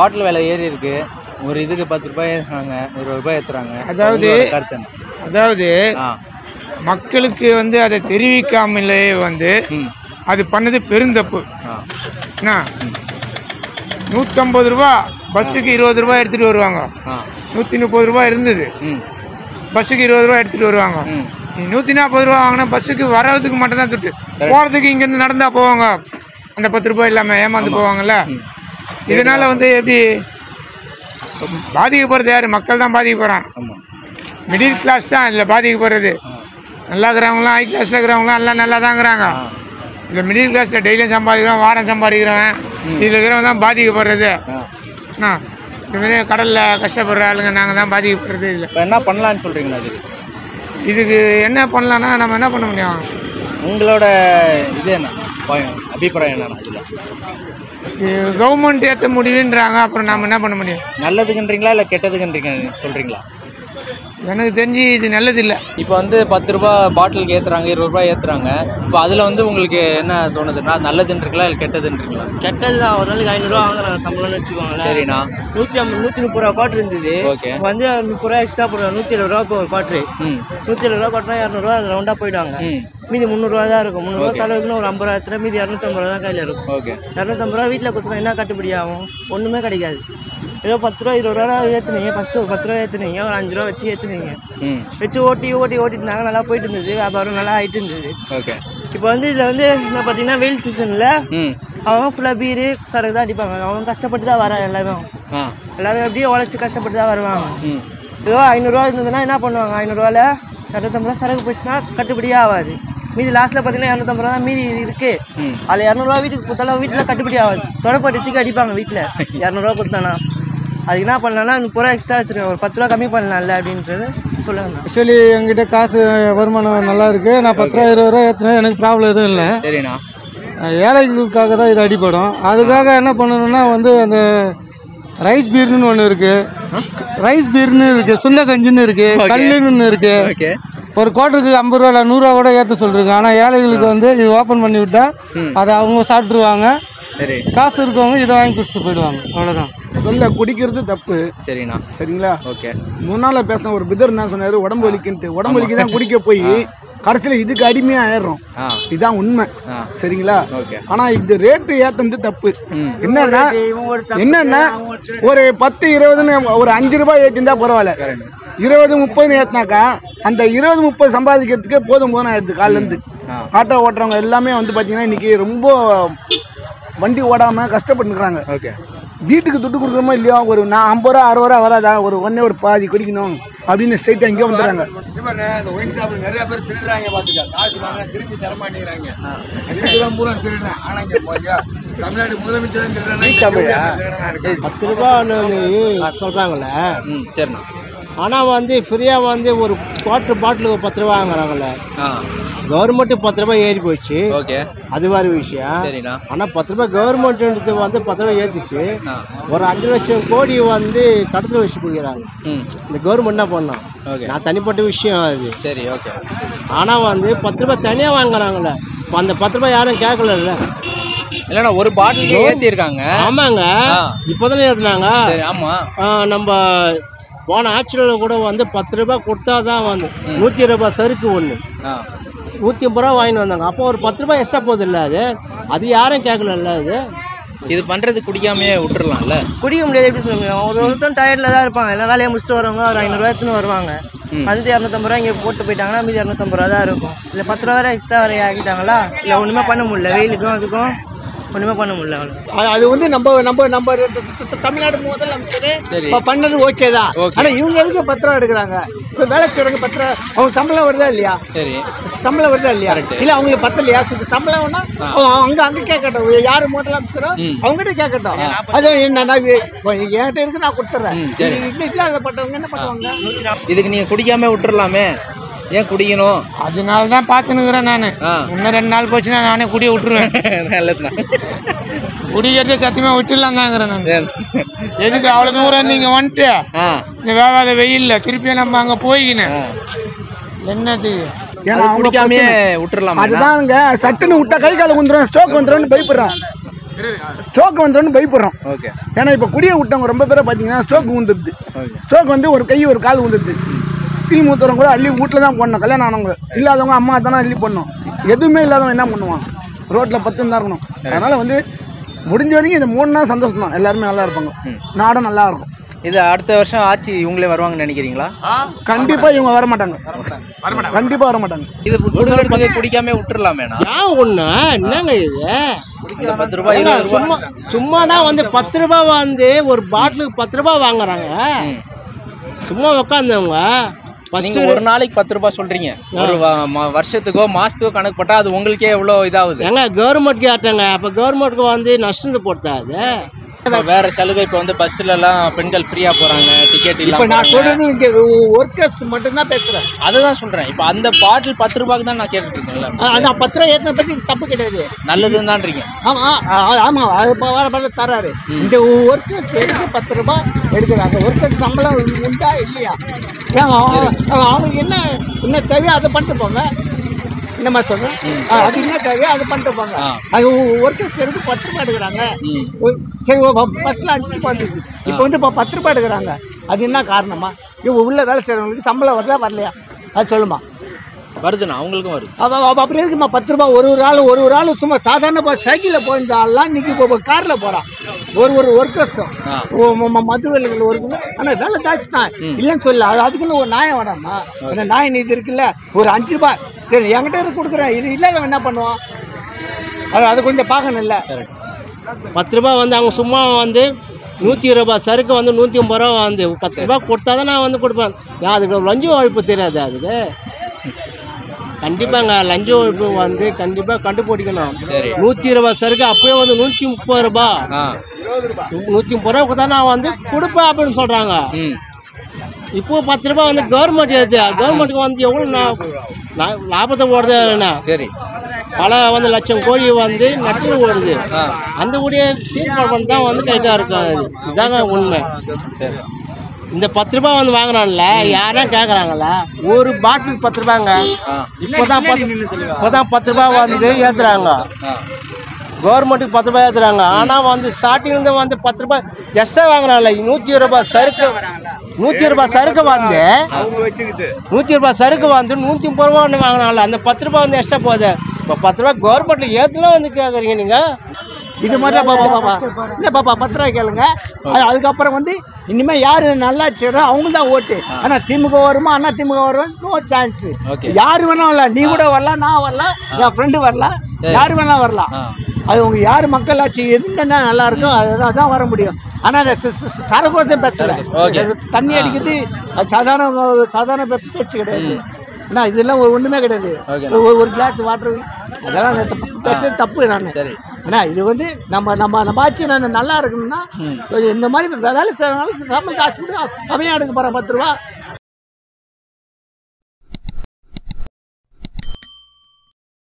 பாட்டில் விலை ஏறி இருக்கு ஒரு இதுக்கு பத்து ரூபாய் ஏற்றுறாங்க இருபது ரூபாய் ஏற்றுறாங்க அதாவது- கருத்து என்ன? அதாவது ஆ மக்களுக்கு வந்து அதை தெரிவிக்காமலே வந்து ம் அது பண்ணது பெருந்தப்பு ஆ என்ன நூற்றம்பது ரூபா பஸ்ஸுக்கு இருபது ரூபாய் எடுத்துகிட்டு வருவாங்க ஆ நூற்றி முப்பது ரூபா இருந்தது ம் பஸ்ஸுக்கு இருபது ரூபா எடுத்துகிட்டு வருவாங்க ம் நீ நூற்றி நாற்பது ரூபா வாங்கினா பஸ்ஸுக்கு வர்றதுக்கு மட்டும்தான் துட்டு போகிறதுக்கு இங்கேருந்து நடந்தா போவாங்க அந்த பத்து ரூபாய் இல்லாமல் ஏமாந்து போவாங்கல்ல இதனால வந்து எப்படி பாதிக்கப்படுறது யார் மக்கள் தான் பாதிக்கப்படுறான் ஆமாம் மிடில் கிளாஸ் தான் இதில் பாதிக்கப்படுறது நல்லா இருக்கிறவங்களாம் ஹை கிளாஸில் இருக்கிறவங்களாம் எல்லாம் நல்லா தான் இருக்கிறாங்க இல்லை மிடில் கிளாஸில் டெய்லியும் சம்பாதிக்கிறோம் வாரம் சம்பாதிக்கிறவன் இதில் இருக்கிறவங்க தான் பாதிக்கப்படுறது ஆ என்ன இதுமாரி கடலில் கஷ்டப்படுற ஆளுங்க நாங்கள் தான் பாதிக்கப்படுறது இல்லை இப்போ என்ன பண்ணலான்னு சொல்கிறீங்களா அதுக்கு இதுக்கு என்ன பண்ணலான்னா நம்ம என்ன பண்ண முடியும் உங்களோட இது என்ன பயம் அபிப்பிராயம் என்ன இதில் கவர்மெண்ட் ஏற்ற முடிவுன்றாங்க அப்புறம் நம்ம என்ன பண்ண முடியும் நல்லதுக்குன்றீங்களா இல்லை கெட்டதுக்குன்றீங்க சொல்கிறீங்களா எனக்கு தெரிஞ்சு இது நல்லது இல்லை இப்போ வந்து பத்து ரூபா பாட்டிலுக்கு ஏற்றுறாங்க இருபது ரூபாய் ஏற்றுறாங்க இப்போ அதில் வந்து உங்களுக்கு என்ன தோணுதுன்னா நல்லதுன்றீங்களா இல்லை கெட்டதுன்றீங்களா கெட்டது தான் ஒரு நாளைக்கு ஐநூறுரூவா வாங்குறாங்க சம்பளம்னு வச்சுக்கோங்களேன் சரிண்ணா நூற்றி ஐம்பது நூற்றி முப்பது ரூபா குவாட்ரு இருந்தது ஓகே இப்போ வந்து முப்பது ரூபா எக்ஸ்ட்ரா போடுறாங்க நூற்றி எழுபது ரூபா இப்போ ஒரு குவாட்ரு ம் நூற்றி எழுபது ரூபா குவாட்னா இரநூறுவா ரவுண்டாக போயிடுவாங்க ம் மீதி முந்நூறுரூவா தான் இருக்கும் முந்நூறுவா செலவுக்குன்னு ஒரு ஐம்பது ரூபா எடுத்துனா மீதி இரநூத்தம்பது ரூபா தான் கையில் இருக்கும் ஓகே இரநூத்தம்பது ரூபா வீட்டில் கொடுத்தோம் என்ன கட்டுப்படி ஆகும் ஒன்றுமே கிடைக்காது ஏதோ பத்து ரூபா இருபது ரூபா ஏற்றுனீங்க ஃபஸ்ட்டு ஒரு பத்து ரூபா ஏற்றுனீங்க ஒரு அஞ்சு ரூபா வச்சு ஏற்றுனீங்க ம் வச்சு ஓட்டி ஓட்டி ஓட்டிட்டு நல்லா போயிட்டு இருந்தது வியாபாரம் நல்லா ஆயிட்டு இருந்தது ஓகே இப்போ வந்து இதில் வந்து என்ன பார்த்தீங்கன்னா வெயில் சீசனில் ம் அவன் ஃபுல்லாக பீரு சரக்கு தான் அடிப்பாங்க அவன் கஷ்டப்பட்டு தான் வரான் எல்லாமே ஆ எல்லாரும் அப்படியே உழைச்சி கஷ்டப்பட்டு தான் வருவாங்க ம் ஏதோ ஐநூறுரூவா இருந்ததுன்னா என்ன பண்ணுவாங்க ஐநூறுரூவாவில் இரநூத்தம்பது ரூபா சரக்கு போச்சுன்னா கட்டுப்படியே ஆகாது மீதி லாஸ்ட்டில் பார்த்தீங்கன்னா இரநூத்தம்பது ரூபா தான் மீதி இருக்குது ம் அதில் இரநூறுவா வீட்டுக்கு கொடுத்தாலும் வீட்டில் கட்டுப்படி ஆகாது தொடப்பட்டத்துக்கு அடிப்பாங்க வீட்டில் இரநூறுவா கொடுத்தானா அதுக்கு என்ன பண்ணலாம்னா முப்பது ரூபா எக்ஸ்ட்ரா வச்சுருக்கேன் ஒரு பத்து ரூபா கம்மி பண்ணலாம்ல அப்படின்றது சொல்லுங்க ஆக்சுவலி என்கிட்ட காசு வருமானம் நல்லா இருக்கு நான் பத்து ரூபா இருபது ரூபா ஏற்றினேன் எனக்கு ப்ராப்ளம் எதுவும் இல்லை சரிண்ணா ஏழைகளுக்காக தான் இது அடிபடும் அதுக்காக என்ன பண்ணணும்னா வந்து அந்த ரைஸ் பீர்னு ஒன்று இருக்கு ரைஸ் பீர்னு இருக்கு சுண்ட கஞ்சின்னு இருக்கு கல்லுன்னு இருக்கு ஓகே ஒரு கோட்டருக்கு ஐம்பது ரூபா இல்லை நூறுரூவா கூட ஏற்ற சொல்லிருக்கு ஆனால் ஏழைகளுக்கு வந்து இது ஓப்பன் பண்ணி விட்டா அதை அவங்க சாப்பிட்ருவாங்க சரி காசு இருக்கவங்க இதை வாங்கி குடிச்சிட்டு போயிடுவாங்க அவ்வளோதான் சொல்ல குடிக்கிறது தப்பு சரிண்ணா சரிங்களா ஓகே முன்னால பேசின ஒரு பிதர் என்ன சொன்னாரு உடம்பு வலிக்குன்ட்டு உடம்பு வலிக்கு தான் குடிக்க போய் கடைசியில் இதுக்கு அடிமையாக ஆயிடுறோம் ஆ இதுதான் உண்மை ஆ சரிங்களா ஓகே ஆனா இது ரேட்டு ஏத்தது தப்பு ம் என்னன்னா என்னன்னா ஒரு பத்து இருபதுன்னு ஒரு அஞ்சு ரூபாய் ஏற்றிருந்தா பரவாயில்ல இருபது முப்பதுன்னு ஏற்றினாக்கா அந்த இருபது முப்பது சம்பாதிக்கிறதுக்கே போதும் போதும் ஆயிடுது காலில இருந்து ஆ. ஆட்டோ ஓட்டுறவங்க எல்லாமே வந்து பார்த்தீங்கன்னா இன்னைக்கு ரொம்ப வண்டி ஓடாம கஷ்டப்பட்டுருக்காங்க ஓகே வீட்டுக்கு துட்டு கொடுக்குறோமோ இல்லையோ ஒரு நான் ஐம்பது ரூபா அறுபது ரூபா வராதா ஒரு ஒன்னே ஒரு பாதி குடிக்கணும் அப்படின்னு ஸ்ட்ரைட்டாக எங்கேயோ வந்துடுறாங்க இந்த ஒயின் ஷாப்ல நிறைய பேர் திருடுறாங்க பாத்துக்க காசு வாங்க திருப்பி தர மாட்டேங்கிறாங்க இதுக்குதான் பூரா திருடுறேன் ஆனா இங்க போய் தமிழ்நாடு முதலமைச்சர் திருடுறேன் பத்து ரூபான்னு சொல்கிறாங்களே ம் சரிண்ணா ஆனால் வந்து ஃப்ரீயாக வந்து ஒரு வாட்டர் பாட்டிலுக்கு பத்து ரூபா வாங்குறாங்கல்ல ஆ கவர்மெண்ட்டு பத்து ரூபாய் ஏறி போச்சு ஓகே அது வேறு விஷயம் சரிண்ணா ஆனால் பத்து ரூபாய் கவர்மெண்ட்டு வந்து பத்து ரூபாய் ஏற்றிச்சு ஆ ஒரு அஞ்சு லட்சம் கோடி வந்து கடத்தில் வச்சு போகிறாங்க ம் இந்த கவர்மெண்ட் என்ன பண்ணோம் ஓகே நான் தனிப்பட்ட விஷயம் அது சரி ஓகே ஆனால் வந்து பத்து ரூபாய் தனியாக வாங்குறாங்களே இப்போ அந்த பத்து ரூபாய் யாரும் கேட்கலல்ல இல்லைண்ணா ஒரு பாட்டிலுக்கு ஏற்றிருக்காங்க ஆமாங்க ஆ. இப்போதானே ஏற்றுனாங்க சரி ஆமாம் நம்ம போன ஆட்சியில் கூட வந்து பத்து ரூபாய் கொடுத்தா தான் வந்து நூற்றி ரூபாய் சருக்கு ஒன்று ஆ நூற்றி ஐம்பது ரூபா வாங்கிட்டு வந்தாங்க அப்போ ஒரு பத்து ரூபாய் எக்ஸ்ட்ரா போகுது இல்லை அது அது யாரும் கேட்கலல்ல அது இது பண்ணுறது குடிக்காமையே விட்டுறலாம்ல குடிக்க முடியாது எப்படி சொல்ல முடியும் ஒரு ஒருத்தன் டயர்டில் தான் இருப்பாங்க எல்லாம் வேலையை முடிச்சுட்டு வரவங்க ஒரு ஐநூறுரூவா எடுத்துன்னு வருவாங்க ம். வந்துட்டு இரநூத்தம்பது ரூபா இங்கே போட்டு போயிட்டாங்கன்னா மீதி இரநூத்தம்பது ரூபா தான் இருக்கும் இல்லை பத்து ரூபா வேறு எக்ஸ்ட்ரா வேறு ஆக்கிட்டாங்களா இல்லை ஒன்றுமே பண்ண முடியல வெயிலுக்கும் அதுக்கும் ஒன்றுமே பண்ண முடியல அவ்வளோ அது வந்து நம்ம நம்ம நம்ம த- த- த- தமிழ்நாடு முதலமைச்சர் சரி. இப்ப பண்ணது ஓகே தான் Okay. ஆனா இவங்க எதுக்கு பத்து ரூபா எடுக்கிறாங்க இப்ப வேலை செய்யறவங்க பத்து ரூபா அவங்க சம்பளம் வருதா இல்லையா சரி சம்பளம் வருதா இல்லையா Correct. இல்ல அவங்களுக்கு பத்தலையா சுத்த சம்பளம்னா அவங்க அங்க அங்க கேட்கட்டும் யாரு முதலமைச்சரோ ம். அவங்ககிட்ட கேட்கட்டும் அது என்ன நான் வே- இப்போ என்கிட்ட இருக்கு நான் கொடுத்துறேன் ம், சரி. இல்ல இல்லாதப்பட்டவங்க என்ன பண்ணுவாங்க இதுக்கு நீங்கள் குடிக்காம விட்டுறலாமே ஏன் குடிக்கணும் அதனால தான் பார்த்துனுக்குறேன் நான் ஆ இன்னும் ரெண்டு நாள் போச்சுன்னா நானே குடிய விட்டுருவேன் நல்லதுண்ணா குடிக்கிறதே சத்தியமாக விட்டுடலாம் தாங்கிறேன் நான் எதுக்கு அவ்வளோ தூரம் நீங்கள் வந்துட்டு ஆ இந்த வேகாத வெயில்ல திருப்பி நம்ம அங்கே போய்க்கினேன் ஆ. என்னத்துக்கு ஏன்னா அது அவங்க குடிக்காமையே பிரச்சனை. விட்டுறலாமா அதுதாங்க சட்டுன்னு விட்டா கை கால வந்துடும் ஸ்ட்ரோக் வந்துடும் பயப்படுறான் ஸ்ட்ரோக் வந்தோன்னு பயப்படுறோம் ஓகே ஏன்னா இப்போ குடியை விட்டவங்க ரொம்ப பேரை பார்த்தீங்கன்னா ஸ்ட்ரோக் வந்துடுது ஓகே ஸ்ட்ரோக் வந்து ஒரு கை ஒரு கால் வந்துடுது டீ மூத்தவங்க கூட அள்ளி வீட்டில் தான் போடணும் கல்யாணம் ஆனவங்க இல்லாதவங்க அம்மா தானே அள்ளி பண்ணணும் எதுவுமே இல்லாதவங்க என்ன பண்ணுவான் ரோட்டில் பத்து தான் இருக்கணும் அதனால வந்து முடிஞ்ச வரைக்கும் இந்த மூணு நாள் சந்தோஷம் தான் எல்லாருமே நல்லா இருப்பாங்க நாடும் நல்லா இருக்கும் இது அடுத்த வருஷம் ஆட்சி இவங்களே வருவாங்கன்னு நினைக்கிறீங்களா கண்டிப்பா இவங்க வர மாட்டாங்க கண்டிப்பா வர மாட்டாங்க இது கொடுக்கறதுக்கு குடிக்காம விட்டுறலாமேண்ணா ஏன் ஒண்ணு என்னங்க இது இந்த பத்து ரூபாய் ஏங்க, இருபது ரூபாய் சும்மா சும்மானா வந்து பத்து ரூபாய் வந்து ஒரு பாட்டிலுக்கு பத்து ரூபாய் வாங்குறாங்க சும்மா உட்காந்தவங்க நீங்க ஃபர்ஸ்ட் ஒரு நாளைக்கு பத்து ரூபாய் சொல்றீங்க ஒரு வ- ம- வருஷத்துக்கோ மாசத்துக்கோ கணக்கு போட்டா அது உங்களுக்கே எவ்வளவு இதாகுது ஏங்க கவர்மெண்ட் கேட்டாங்க அப்போ கவர்மெண்ட்டுக்கு வந்து நஷ்டத்தை போட்டா அது இப்ப வேற சலுகை இப்ப வந்து பஸ்ல எல்லாம் பெண்கள் ஃப்ரீயா போறாங்க டிக்கெட் இப்போ இல்லாம நான் போறாங்க. சொல்றது இங்கே ஒர்க்கர்ஸ் மட்டும்தான் பேசுறேன் அதுதான் சொல்றேன் இப்ப அந்த பாட்டில் பத்து ரூபாய்க்கு தான் நான் கேட்டுட்டு இருக்கேன்ல அதான் பத்து ரூபா ஏற்றின பற்றி தப்பு கிடையாது நல்லதுன்னு தான்றீங்க ஆமா ஆ- ஆமா அது இப்போ வர வர தராரு இந்த ஒர்க்கர்ஸ் எதுக்கு பத்து ரூபாய் எடுக்கிறாங்க ஒர்க்கர்ஸ் சம்பளம் உண்டா இல்லையா ஏன் அவன் அவன் அவங்களுக்கு என்ன என்ன தேவையோ அதை பண்ணிட்டு போங்க இந்த மாதிரி சொல்றேன் ஆ, அது என்ன தேவையோ அதை பண்ணிட்டு போங்க ஆ. அது ஒர்க்கர்ஸ் எதுக்கு பத்து ரூபாய் எடுக்கிறாங்க ம். ஒரு- சரி ஃபர்ஸ்ட்ல அஞ்சு ரூபாய் இருந்தது இப்போ வந்து இப்போ பத்து ரூபாய் எடுக்கிறாங்க அது என்ன காரணமா இவங்க உள்ள வேலை செய்கிறவங்களுக்கு சம்பளம் வருதா வரலையா அது சொல்லுமா வருதுண்ணா அவங்களுக்கும் வருது அப்ப அப்ப அப்புறம் எதுக்குமா பத்து ரூபாய் ஒரு ஒரு ஆள் ஒரு ஒரு ஆள் சும்மா சாதாரண சைக்கிளில் போயிருந்த ஆள்லாம் இன்னைக்கு இப்போ காரில் போகிறான் ஒரு ஒரு ஒர்க்கர்ஸும் ஆ. மது வேலைகள் ஒரு ஆனால் வேலை ஜாஸ்தி தான் இல்லைன்னு சொல்லல அது அதுக்குன்னு ஒரு நியாயம் வேணாமா அந்த நாய் நீதி இருக்குல்ல ஒரு அஞ்சு ரூபாய் சரி என்கிட்ட இருந்து கொடுக்குறேன் இது இல்லாதவன் என்ன பண்ணுவான் அது அது கொஞ்சம் பார்க்கணும் இல்லை பத்து ரூபாய் வந்து அவங்க சும்மா வந்து நூற்றி இருபது ரூபாய் சரக்கு வந்து நூற்றி ஐம்பது ரூபா வந்து பத்து ரூபாய் கொடுத்தா தான் நான் வந்து கொடுப்பேன் ஏன் அதுக்கு லஞ்ச ஒழிப்பு தெரியாது அதுக்கு கண்டிப்பாங்க லஞ்ச ஒழிப்பு வந்து கண்டிப்பாக கண்டுபிடிக்கணும் சரி நூற்றி இருபது சரக்கு அப்பயே வந்து நூற்றி முப்பது ரூபாய் ஆ நூற்றி முப்பது ரூபா கொடுத்தா நான் வந்து கொடுப்பேன் அப்படின்னு சொல்கிறாங்க ம் இப்போ பத்து ரூபாய் வந்து கவர்மெண்ட் ஏற்று கவர்மெண்ட்டுக்கு வந்து எவ்வளோ லா- லா- லாபத்தை ஓடுது என்ன சரி பல வந்து லட்சம் கோழி வந்து நட்டு ஓடுது ஆ அந்த கூடிய சீர்பாடு தான் வந்து கைட்டாக இருக்கும் அது. இதுதாங்க உண்மை சரி இந்த பத்து ரூபாய் வந்து வாங்குறான்ல யாரா கேட்குறாங்கல்ல ஒரு பாட்டில் பத்து ரூபாங்க ஆ இப்போதான் பத்து இப்போதான் பத்து ரூபாய் வந்து ஏற்றுறாங்க ஆ கவர்மெண்ட்டுக்கு பத்து ரூபாய் ஏற்றுறாங்க ஆனால் வந்து ஸ்டார்டிங்லேருந்து வந்து பத்து ரூபாய் எக்ஸ்ட்ரா வாங்குறாங்கல்ல நூற்றி ரூபாய் சருக்கு நூற்றி ரூபாய் சருக்கு வந்து நூற்றி ரூபாய் சருக்கு வந்து நூற்றி முப்பது ரூபா ஒன்று வாங்கினாங்கல்ல அந்த பத்து ரூபாய் வந்து எக்ஸ்ட்ரா போகுது இப்போ பத்து ரூபாய் கவர்மெண்ட்டில் ஏற்றுலாம் வந்து கேட்குறீங்க நீங்கள் இது மாதிரி பாப்பா பாப்பா இல்லை பாப்பா பத்து ரூபாய் கேளுங்க அது அதுக்கப்புறம் வந்து இனிமே யாரு நல்லா செய்யறோம் அவங்க தான் ஓட்டு ஆனா திமுக வருமா அண்ணா திமுக வரும் நோ சான்ஸ் Okay. யாரு வேணா வரலாம் நீ கூட வரலாம் நான் வரலாம் என் ஃப்ரெண்டு வரலாம் யாரு வேணா வரலாம் ஆ அது உங்க யார் மக்களாட்சி எதுன்னா நல்லா இருக்கும் அதுதான் அதான் வர முடியும் ஆனா இந்த ச- ச- ச- சரகோசம் பேசல Okay. இது தண்ணி அடிக்குது அது சாதாரண சாதாரண பே- பேச்சு கிடையாது ஏன்னா இதெல்லாம் ஒரு ஒண்ணுமே கிடையாது Okay. ஒரு ஒரு கிளாஸ் வாட்டர் அதெல்லாம் நான் தப்பு பேசுறது தப்பு நான் சரி ஏன்னா இது வந்து நம்ம நம்ம நம்ம ஆட்சி நான் நல்லா இருக்கணும்னா இந்த மாதிரி வேலை செய்யறதுனால சம்பளம் காசு கூட அவன் எடுக்க போகிறான் பத்து ரூபா